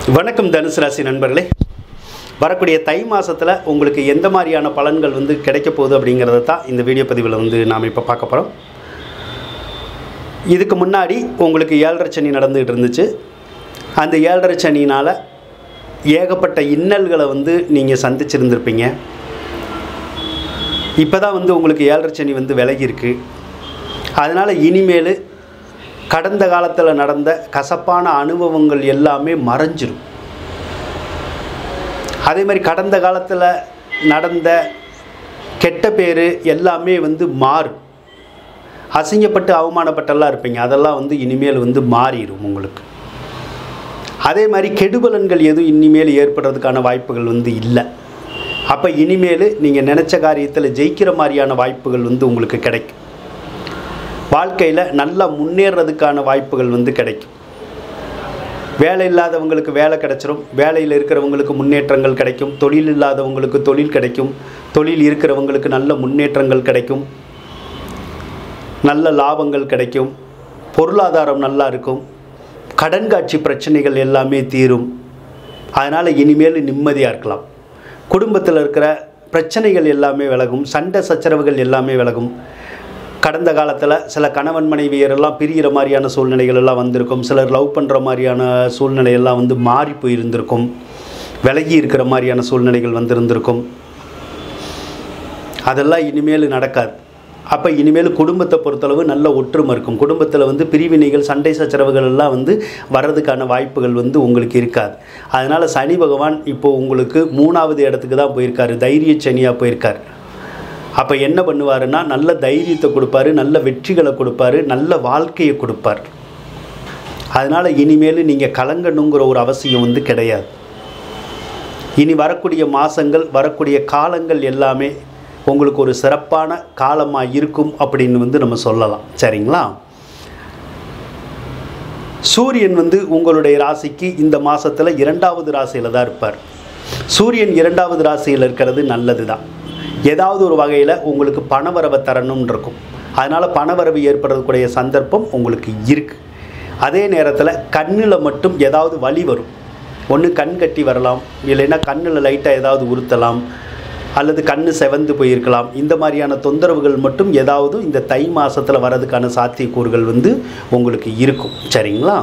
வணக்கம் தனுசு ராசி நண்பர்களே வரக்கூடிய தை மாதத்தில் உங்களுக்கு எந்த மாதிரியான பலன்கள் வந்து கிடைக்க போகுது அப்படிங்கிறத தான் இந்த வீடியோ பதிவில் வந்து நாம் இப்போ பார்க்க போகிறோம் இதுக்கு முன்னாடி உங்களுக்கு ஏழரை சனி நடந்துகிட்டு இருந்துச்சு அந்த ஏழரை சனினால் ஏகப்பட்ட இன்னல்களை வந்து நீங்கள் சந்திச்சிருந்திருப்பீங்க இப்போ தான் வந்து உங்களுக்கு ஏழரை சனி வந்து விலகி இருக்கு அதனால் இனிமேல் கடந்த காலத்தில் நடந்த கசப்பான அனுபவங்கள் எல்லாமே மறைஞ்சிரும் அதே மாதிரி கடந்த காலத்தில் நடந்த கெட்ட பேர் எல்லாமே வந்து மாறும் அசிங்கப்பட்டு அவமானப்பட்டெல்லாம் இருப்பீங்க அதெல்லாம் வந்து இனிமேல் வந்து மாறிடும் உங்களுக்கு அதே மாதிரி கெடுபலன்கள் எதுவும் இனிமேல் ஏற்படுறதுக்கான வாய்ப்புகள் வந்து இல்லை அப்போ இனிமேல் நீங்கள் நினச்ச காரியத்தில் ஜெயிக்கிற மாதிரியான வாய்ப்புகள் வந்து உங்களுக்கு கிடைக்கும் வாழ்க்கையில் நல்லா முன்னேறதுக்கான வாய்ப்புகள் வந்து கிடைக்கும் வேலை இல்லாதவங்களுக்கு வேலை கிடைச்சிரும் வேலையில் இருக்கிறவங்களுக்கு முன்னேற்றங்கள் கிடைக்கும் தொழில் இல்லாதவங்களுக்கு தொழில் கிடைக்கும் தொழில் இருக்கிறவங்களுக்கு நல்ல முன்னேற்றங்கள் கிடைக்கும் நல்ல லாபங்கள் கிடைக்கும் பொருளாதாரம் நல்லா இருக்கும் கடன் காட்சி பிரச்சனைகள் எல்லாமே தீரும் அதனால் இனிமேல் நிம்மதியாக இருக்கலாம் குடும்பத்தில் இருக்கிற பிரச்சனைகள் எல்லாமே விலகும் சண்டை சச்சரவுகள் எல்லாமே விலகும் கடந்த காலத்தில் சில கணவன் மனைவியரெல்லாம் பிரிகிற மாதிரியான சூழ்நிலைகள் எல்லாம் வந்திருக்கும் சிலர் லவ் பண்ணுற மாதிரியான சூழ்நிலை எல்லாம் வந்து மாறி போயிருந்திருக்கும் விலகி இருக்கிற மாதிரியான சூழ்நிலைகள் வந்திருந்திருக்கும் அதெல்லாம் இனிமேல் நடக்காது அப்போ இனிமேல் குடும்பத்தை பொறுத்தளவு நல்ல ஒற்றுமை இருக்கும் குடும்பத்தில் வந்து பிரிவினைகள் சண்டை சச்சரவுகள் எல்லாம் வந்து வர்றதுக்கான வாய்ப்புகள் வந்து உங்களுக்கு இருக்காது அதனால் சனி பகவான் இப்போ உங்களுக்கு மூணாவது இடத்துக்கு தான் போயிருக்காரு தைரிய சனியாக போயிருக்கார் அப்போ என்ன பண்ணுவாருன்னா நல்ல தைரியத்தை கொடுப்பாரு நல்ல வெற்றிகளை கொடுப்பாரு நல்ல வாழ்க்கையை கொடுப்பார் அதனால் இனிமேல் நீங்கள் கலங்கணுங்கிற ஒரு அவசியம் வந்து கிடையாது இனி வரக்கூடிய மாதங்கள் வரக்கூடிய காலங்கள் எல்லாமே உங்களுக்கு ஒரு சிறப்பான காலமாக இருக்கும் அப்படின்னு வந்து நம்ம சொல்லலாம் சரிங்களா சூரியன் வந்து உங்களுடைய ராசிக்கு இந்த மாதத்தில் இரண்டாவது ராசியில் தான் இருப்பார் சூரியன் இரண்டாவது ராசியில் இருக்கிறது நல்லது தான் ஏதாவது ஒரு வகையில் உங்களுக்கு பணவரவை தரணும்னு இருக்கும் அதனால் பணவரவு ஏற்படுறதுக்குடைய சந்தர்ப்பம் உங்களுக்கு இருக்குது அதே நேரத்தில் கண்ணில் மட்டும் ஏதாவது வலி வரும் ஒன்று கண் கட்டி வரலாம் இல்லைன்னா கண்ணில் லைட்டாக ஏதாவது உறுத்தலாம் அல்லது கண் செவந்து போயிருக்கலாம் இந்த மாதிரியான தொந்தரவுகள் மட்டும் ஏதாவது இந்த தை மாதத்தில் வரதுக்கான சாத்தியக்கூறுகள் வந்து உங்களுக்கு இருக்கும் சரிங்களா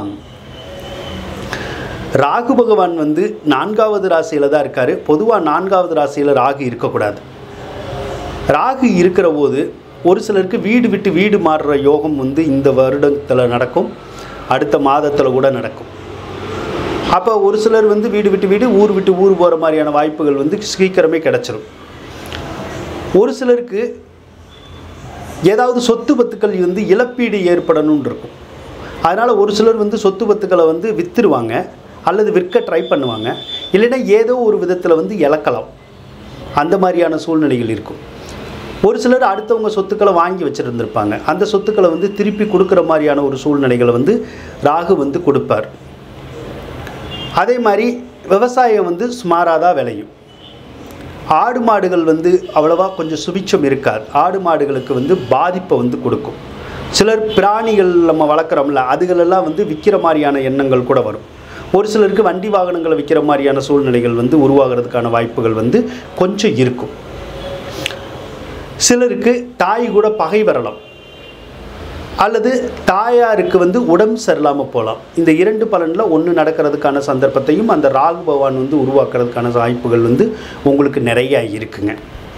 ராகு பகவான் வந்து நான்காவது ராசியில் தான் இருக்கார் பொதுவாக நான்காவது ராசியில் ராகு இருக்கக்கூடாது ராகு இருக்கிற போது ஒரு சிலருக்கு வீடு விட்டு வீடு மாறுற யோகம் வந்து இந்த வருடத்தில் நடக்கும் அடுத்த மாதத்தில் கூட நடக்கும் அப்போ ஒரு சிலர் வந்து வீடு விட்டு வீடு ஊர் விட்டு ஊர் போகிற மாதிரியான வாய்ப்புகள் வந்து சீக்கிரமே கிடச்சிரும் ஒரு சிலருக்கு ஏதாவது சொத்து பத்துக்கள் வந்து இழப்பீடு ஏற்படணும்னு இருக்கும் அதனால் ஒரு சிலர் வந்து சொத்து பத்துக்களை வந்து விற்றுருவாங்க அல்லது விற்க ட்ரை பண்ணுவாங்க இல்லைன்னா ஏதோ ஒரு விதத்தில் வந்து இழக்கலாம் அந்த மாதிரியான சூழ்நிலைகள் இருக்கும் ஒரு சிலர் அடுத்தவங்க சொத்துக்களை வாங்கி வச்சுருந்துருப்பாங்க அந்த சொத்துக்களை வந்து திருப்பி கொடுக்குற மாதிரியான ஒரு சூழ்நிலைகளை வந்து ராகு வந்து கொடுப்பார் அதே மாதிரி விவசாயம் வந்து சுமாராக தான் விளையும் ஆடு மாடுகள் வந்து அவ்வளவா கொஞ்சம் சுபிச்சம் இருக்காது ஆடு மாடுகளுக்கு வந்து பாதிப்பை வந்து கொடுக்கும் சிலர் பிராணிகள் நம்ம வளர்க்குறோம்ல அதுகளெல்லாம் வந்து விற்கிற மாதிரியான எண்ணங்கள் கூட வரும் ஒரு சிலருக்கு வண்டி வாகனங்களை விற்கிற மாதிரியான சூழ்நிலைகள் வந்து உருவாகிறதுக்கான வாய்ப்புகள் வந்து கொஞ்சம் இருக்கும் சிலருக்கு தாய் கூட பகை வரலாம் அல்லது தாயாருக்கு வந்து உடம்பு சரியில்லாமல் போகலாம் இந்த இரண்டு பலனில் ஒன்று நடக்கிறதுக்கான சந்தர்ப்பத்தையும் அந்த ராகு பகவான் வந்து உருவாக்குறதுக்கான வாய்ப்புகள் வந்து உங்களுக்கு நிறையா இருக்குங்க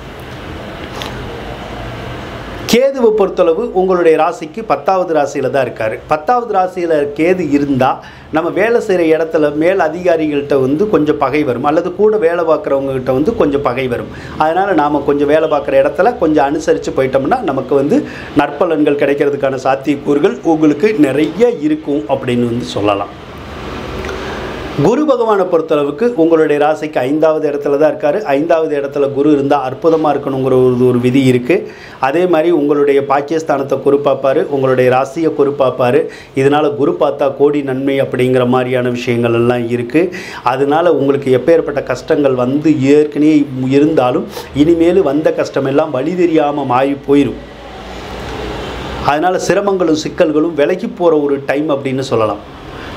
கேதுவை பொறுத்தளவு உங்களுடைய ராசிக்கு பத்தாவது ராசியில் தான் இருக்கார் பத்தாவது ராசியில் கேது இருந்தால் நம்ம வேலை செய்கிற இடத்துல மேல் அதிகாரிகள்கிட்ட வந்து கொஞ்சம் பகை வரும் அல்லது கூட வேலை பார்க்குறவங்ககிட்ட வந்து கொஞ்சம் பகை வரும் அதனால் நாம் கொஞ்சம் வேலை பார்க்குற இடத்துல கொஞ்சம் அனுசரித்து போயிட்டோம்னா நமக்கு வந்து நற்பலன்கள் கிடைக்கிறதுக்கான சாத்தியக்கூறுகள் உங்களுக்கு நிறைய இருக்கும் அப்படின்னு வந்து சொல்லலாம் குரு பகவானை பொறுத்தளவுக்கு உங்களுடைய ராசிக்கு ஐந்தாவது இடத்துல தான் இருக்கார் ஐந்தாவது இடத்துல குரு இருந்தால் அற்புதமாக இருக்கணுங்கிற ஒரு ஒரு விதி இருக்குது அதே மாதிரி உங்களுடைய பாக்கியஸ்தானத்தை குரு பார்ப்பார் உங்களுடைய ராசியை குரு பார்ப்பார் இதனால் குரு பார்த்தா கோடி நன்மை அப்படிங்கிற மாதிரியான விஷயங்கள் எல்லாம் இருக்குது அதனால் உங்களுக்கு எப்பேற்பட்ட கஷ்டங்கள் வந்து ஏற்கனவே இருந்தாலும் இனிமேல் வந்த கஷ்டமெல்லாம் வழி தெரியாமல் மாறி போயிடும் அதனால் சிரமங்களும் சிக்கல்களும் விலகி போகிற ஒரு டைம் அப்படின்னு சொல்லலாம்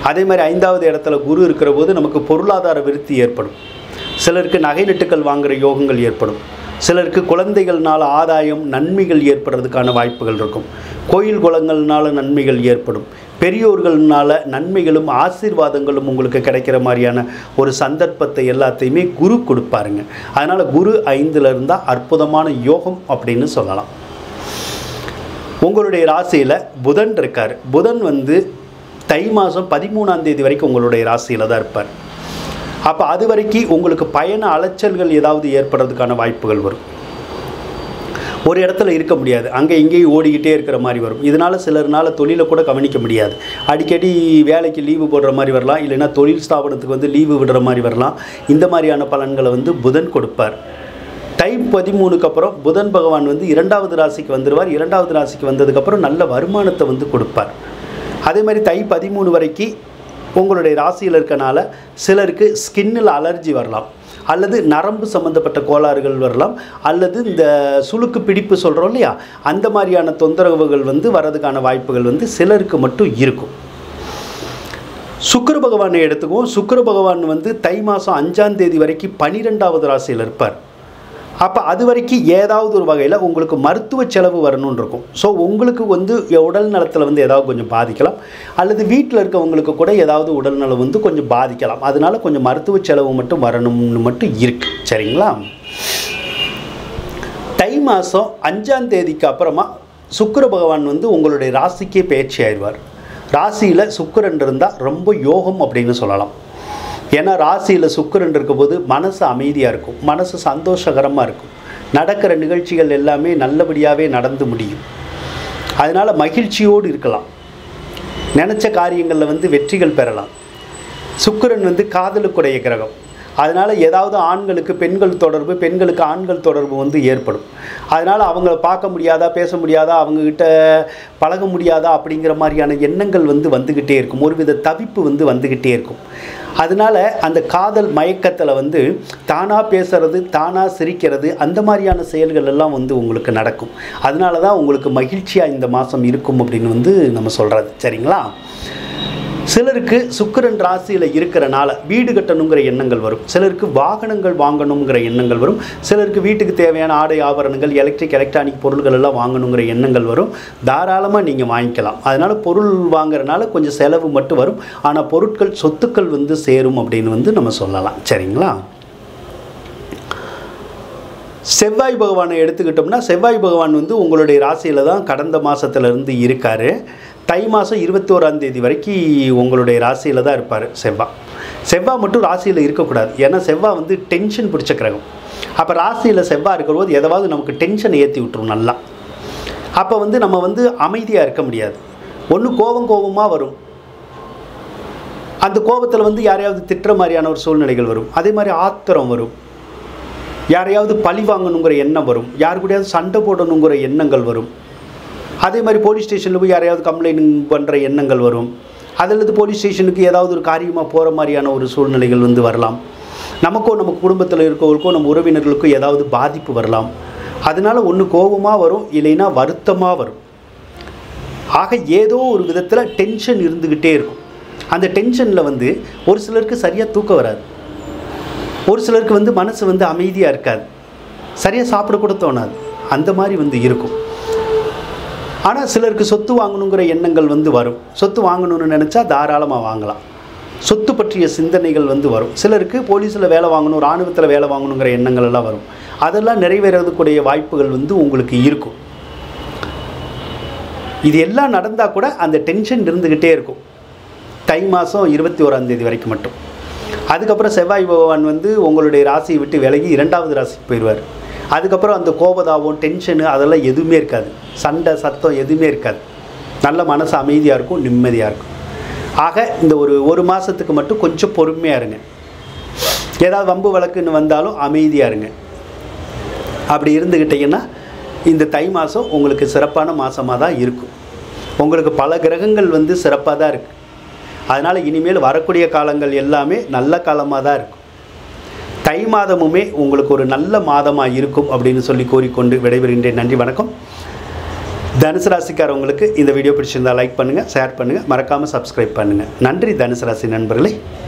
அதே மாதிரி ஐந்தாவது இடத்துல குரு இருக்கிற போது நமக்கு பொருளாதார விருத்தி ஏற்படும் சிலருக்கு நகை நட்டுக்கள் வாங்குகிற யோகங்கள் ஏற்படும் சிலருக்கு குழந்தைகள்னால ஆதாயம் நன்மைகள் ஏற்படுறதுக்கான வாய்ப்புகள் இருக்கும் கோயில் குளங்கள்னால நன்மைகள் ஏற்படும் பெரியோர்கள்னால நன்மைகளும் ஆசீர்வாதங்களும் உங்களுக்கு கிடைக்கிற மாதிரியான ஒரு சந்தர்ப்பத்தை எல்லாத்தையுமே குரு கொடுப்பாருங்க அதனால் குரு ஐந்தில் இருந்தால் அற்புதமான யோகம் அப்படின்னு சொல்லலாம் உங்களுடைய ராசியில் புதன் இருக்கார் புதன் வந்து தை மாதம் பதிமூணாம் தேதி வரைக்கும் உங்களுடைய ராசியில் தான் இருப்பார் அப்போ அது வரைக்கும் உங்களுக்கு பயண அலைச்சல்கள் ஏதாவது ஏற்படுறதுக்கான வாய்ப்புகள் வரும் ஒரு இடத்துல இருக்க முடியாது அங்கே இங்கேயும் ஓடிக்கிட்டே இருக்கிற மாதிரி வரும் இதனால் சிலர்னால தொழிலை கூட கவனிக்க முடியாது அடிக்கடி வேலைக்கு லீவு போடுற மாதிரி வரலாம் இல்லைன்னா தொழில் ஸ்தாபனத்துக்கு வந்து லீவு விடுற மாதிரி வரலாம் இந்த மாதிரியான பலன்களை வந்து புதன் கொடுப்பார் தை பதிமூணுக்கு அப்புறம் புதன் பகவான் வந்து இரண்டாவது ராசிக்கு வந்துடுவார் இரண்டாவது ராசிக்கு வந்ததுக்கப்புறம் நல்ல வருமானத்தை வந்து கொடுப்பார் அதே மாதிரி தை பதிமூணு வரைக்கும் உங்களுடைய ராசியில் இருக்கனால சிலருக்கு ஸ்கின்னில் அலர்ஜி வரலாம் அல்லது நரம்பு சம்மந்தப்பட்ட கோளாறுகள் வரலாம் அல்லது இந்த சுளுக்கு பிடிப்பு சொல்கிறோம் இல்லையா அந்த மாதிரியான தொந்தரவுகள் வந்து வரதுக்கான வாய்ப்புகள் வந்து சிலருக்கு மட்டும் இருக்கும் சுக்கிர பகவானை எடுத்துக்குவோம் சுக்கிர பகவான் வந்து தை மாதம் அஞ்சாம் தேதி வரைக்கும் பனிரெண்டாவது ராசியில் இருப்பார் அப்போ அது வரைக்கும் ஏதாவது ஒரு வகையில் உங்களுக்கு மருத்துவ செலவு வரணும்னு இருக்கும் ஸோ உங்களுக்கு வந்து உடல் நலத்தில் வந்து ஏதாவது கொஞ்சம் பாதிக்கலாம் அல்லது வீட்டில் இருக்கவங்களுக்கு கூட ஏதாவது உடல் நலம் வந்து கொஞ்சம் பாதிக்கலாம் அதனால கொஞ்சம் மருத்துவ செலவு மட்டும் வரணும்னு மட்டும் இருக்கு சரிங்களா தை மாதம் அஞ்சாம் தேதிக்கு அப்புறமா சுக்கிர பகவான் வந்து உங்களுடைய ராசிக்கே பயிற்சி ஆயிடுவார் ராசியில் சுக்கிரன் இருந்தால் ரொம்ப யோகம் அப்படின்னு சொல்லலாம் ஏன்னா ராசியில் சுக்கிரன் இருக்கும்போது மனசு அமைதியாக இருக்கும் மனசு சந்தோஷகரமாக இருக்கும் நடக்கிற நிகழ்ச்சிகள் எல்லாமே நல்லபடியாகவே நடந்து முடியும் அதனால் மகிழ்ச்சியோடு இருக்கலாம் நினச்ச காரியங்களில் வந்து வெற்றிகள் பெறலாம் சுக்கிரன் வந்து காதலுக்குடைய கிரகம் அதனால் ஏதாவது ஆண்களுக்கு பெண்கள் தொடர்பு பெண்களுக்கு ஆண்கள் தொடர்பு வந்து ஏற்படும் அதனால் அவங்கள பார்க்க முடியாதா பேச முடியாதா அவங்கக்கிட்ட பழக முடியாதா அப்படிங்கிற மாதிரியான எண்ணங்கள் வந்து வந்துக்கிட்டே இருக்கும் ஒருவித தவிப்பு வந்து வந்துக்கிட்டே இருக்கும் அதனால் அந்த காதல் மயக்கத்தில் வந்து தானாக பேசுறது தானாக சிரிக்கிறது அந்த மாதிரியான செயல்கள் எல்லாம் வந்து உங்களுக்கு நடக்கும் அதனால தான் உங்களுக்கு மகிழ்ச்சியாக இந்த மாதம் இருக்கும் அப்படின்னு வந்து நம்ம சொல்கிறது சரிங்களா சிலருக்கு சுக்கிரன் ராசியில் இருக்கிறனால வீடு கட்டணுங்கிற எண்ணங்கள் வரும் சிலருக்கு வாகனங்கள் வாங்கணுங்கிற எண்ணங்கள் வரும் சிலருக்கு வீட்டுக்கு தேவையான ஆடை ஆபரணங்கள் எலக்ட்ரிக் எலக்ட்ரானிக் பொருள்கள் எல்லாம் வாங்கணுங்கிற எண்ணங்கள் வரும் தாராளமாக நீங்கள் வாங்கிக்கலாம் அதனால் பொருள் வாங்குறதுனால கொஞ்சம் செலவு மட்டும் வரும் ஆனால் பொருட்கள் சொத்துக்கள் வந்து சேரும் அப்படின்னு வந்து நம்ம சொல்லலாம் சரிங்களா செவ்வாய் பகவானை எடுத்துக்கிட்டோம்னா செவ்வாய் பகவான் வந்து உங்களுடைய ராசியில் தான் கடந்த மாதத்துலேருந்து இருக்கார் தை மாதம் இருபத்தோராம் தேதி வரைக்கும் உங்களுடைய ராசியில் தான் இருப்பார் செவ்வாய் செவ்வாய் மட்டும் ராசியில் இருக்கக்கூடாது ஏன்னா செவ்வாய் வந்து டென்ஷன் பிடிச்ச கிரகம் அப்போ ராசியில் செவ்வாய் இருக்கிறபோது எதாவது நமக்கு டென்ஷனை ஏற்றி விட்டுரும் நல்லா அப்போ வந்து நம்ம வந்து அமைதியாக இருக்க முடியாது ஒன்று கோபம் கோபமாக வரும் அந்த கோபத்தில் வந்து யாரையாவது திட்டுற மாதிரியான ஒரு சூழ்நிலைகள் வரும் அதே மாதிரி ஆத்திரம் வரும் யாரையாவது பழி வாங்கணுங்கிற எண்ணம் வரும் யாரு கூடயாவது சண்டை போடணுங்கிற எண்ணங்கள் வரும் அதே மாதிரி போலீஸ் ஸ்டேஷனில் போய் யாரையாவது கம்ப்ளைண்ட் பண்ணுற எண்ணங்கள் வரும் அதிலிருந்து போலீஸ் ஸ்டேஷனுக்கு ஏதாவது ஒரு காரியமாக போகிற மாதிரியான ஒரு சூழ்நிலைகள் வந்து வரலாம் நமக்கோ நம்ம குடும்பத்தில் இருக்கவங்களுக்கோ நம்ம உறவினர்களுக்கோ ஏதாவது பாதிப்பு வரலாம் அதனால ஒன்று கோபமாக வரும் இல்லைன்னா வருத்தமாக வரும் ஆக ஏதோ ஒரு விதத்தில் டென்ஷன் இருந்துக்கிட்டே இருக்கும் அந்த டென்ஷனில் வந்து ஒரு சிலருக்கு சரியாக தூக்கம் வராது ஒரு சிலருக்கு வந்து மனசு வந்து அமைதியாக இருக்காது சரியாக சாப்பிட கூட தோணாது அந்த மாதிரி வந்து இருக்கும் ஆனால் சிலருக்கு சொத்து வாங்கணுங்கிற எண்ணங்கள் வந்து வரும் சொத்து வாங்கணும்னு நினச்சா தாராளமாக வாங்கலாம் சொத்து பற்றிய சிந்தனைகள் வந்து வரும் சிலருக்கு போலீஸில் வேலை வாங்கணும் இராணுவத்தில் வேலை வாங்கணுங்கிற எண்ணங்கள் எல்லாம் வரும் அதெல்லாம் நிறைவேறதுக்குடைய வாய்ப்புகள் வந்து உங்களுக்கு இருக்கும் இது எல்லாம் நடந்தால் கூட அந்த டென்ஷன் இருந்துக்கிட்டே இருக்கும் தை மாதம் இருபத்தி ஓராம் தேதி வரைக்கும் மட்டும் அதுக்கப்புறம் செவ்வாய் பகவான் வந்து உங்களுடைய ராசியை விட்டு விலகி இரண்டாவது ராசிக்கு போயிடுவார் அதுக்கப்புறம் அந்த கோபதாபம் டென்ஷனு அதெல்லாம் எதுவுமே இருக்காது சண்டை சத்தம் எதுவுமே இருக்காது நல்ல மனசு அமைதியாக இருக்கும் நிம்மதியாக இருக்கும் ஆக இந்த ஒரு ஒரு மாதத்துக்கு மட்டும் கொஞ்சம் பொறுமையாக இருங்க ஏதாவது வம்பு வழக்குன்னு வந்தாலும் அமைதியாக இருங்க அப்படி இருந்துக்கிட்டிங்கன்னா இந்த தை மாதம் உங்களுக்கு சிறப்பான மாதமாக தான் இருக்கும் உங்களுக்கு பல கிரகங்கள் வந்து சிறப்பாக தான் இருக்குது அதனால் இனிமேல் வரக்கூடிய காலங்கள் எல்லாமே நல்ல காலமாக தான் இருக்கும் தை மாதமுமே உங்களுக்கு ஒரு நல்ல மாதமாக இருக்கும் அப்படின்னு சொல்லி கூறிக்கொண்டு விடைபெறுகின்றேன் நன்றி வணக்கம் தனுசு ராசிக்காரவங்களுக்கு இந்த வீடியோ பிடிச்சிருந்தா லைக் பண்ணுங்கள் ஷேர் பண்ணுங்கள் மறக்காமல் சப்ஸ்கிரைப் பண்ணுங்கள் நன்றி தனுசு ராசி நண்பர்களே